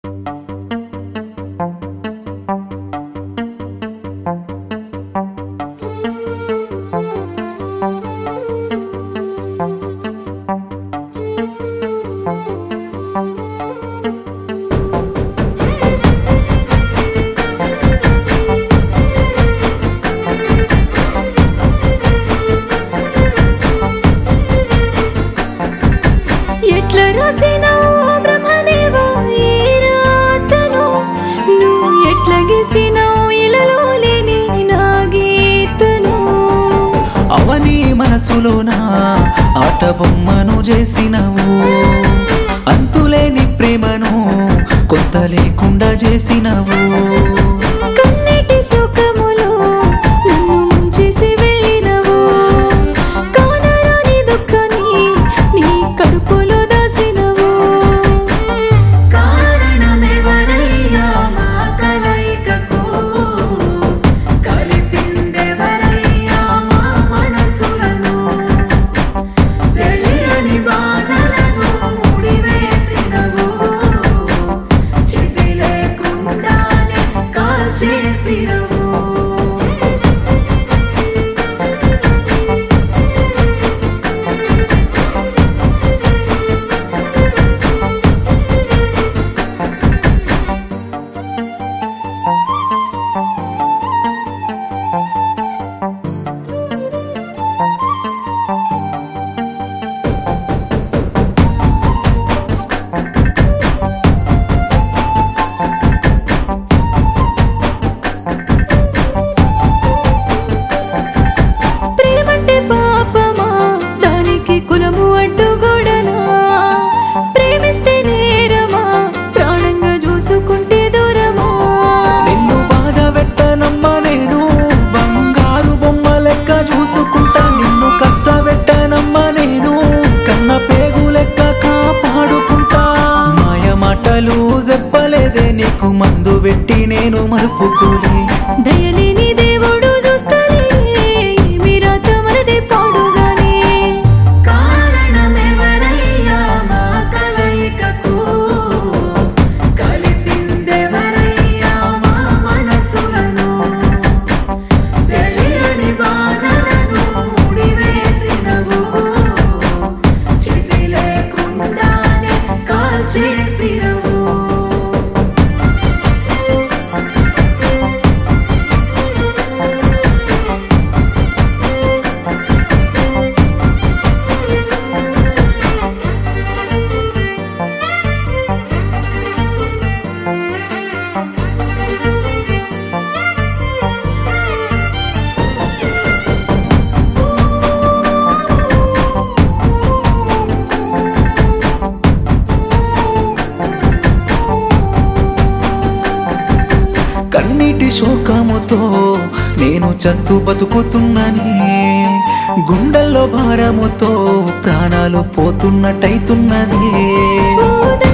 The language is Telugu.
ఎట్ల రాసినావు బ్రహ్మదేవా ఈ రాతను నువ్వు ఎట్ల గీసినావు ఇలలో లేని నా గీతను అవని మనసులోన ఆట బొమ్మను చేసినవు అంతులేని ప్రేమను కొత్త లేకుండా చేసినవు కన్నటి సుఖములో నన్ను ముంచేసి వెళ్ళినవు కానరాని దుఃఖాన్ని నీ కడుపులో దాసినవు కారణమెవరయ్యా మా కలయికకు కలిపిందెవరయ్యా మా మనసులను తెలియని బాధలను ముడివేసినవు చితి లేకుండానే కాల్చేసినవు ప్రేమంటే పాపమా దానికి కులము అడ్డుగోడనా ప్రేమిస్తే నేరమా ప్రాణంగా చూసుకుంటే దూరమా నిన్ను బాధ పెట్టనమ్మా నేను బంగారు బొమ్మ లెక్క చూసుకుంటా నిన్ను కష్టపెట్టనమ్మా నేను కన్న పేగు లెక్క కాపాడుకుంటా మాయ మాటలు చెప్పలేదే నీకు మందు పెట్టి నేను మరుపుకోలే దయలేని దేవుడు చూస్తానే ఏమి రాత మనదే పాడుగానే కారణమెవరయ్యా మా కలయికకు కలిపిందెవరయ్యా మా మనసులను తెలియని బాధలను ముడివేసినవు చితి లేకుండానే కాల్చేసినవు కన్నీటి శోకముతో నేను చస్తూ బతుకుతున్నని గుండెల్లో భారముతో ప్రాణాలు పోతున్నట్టయితున్నది ఓ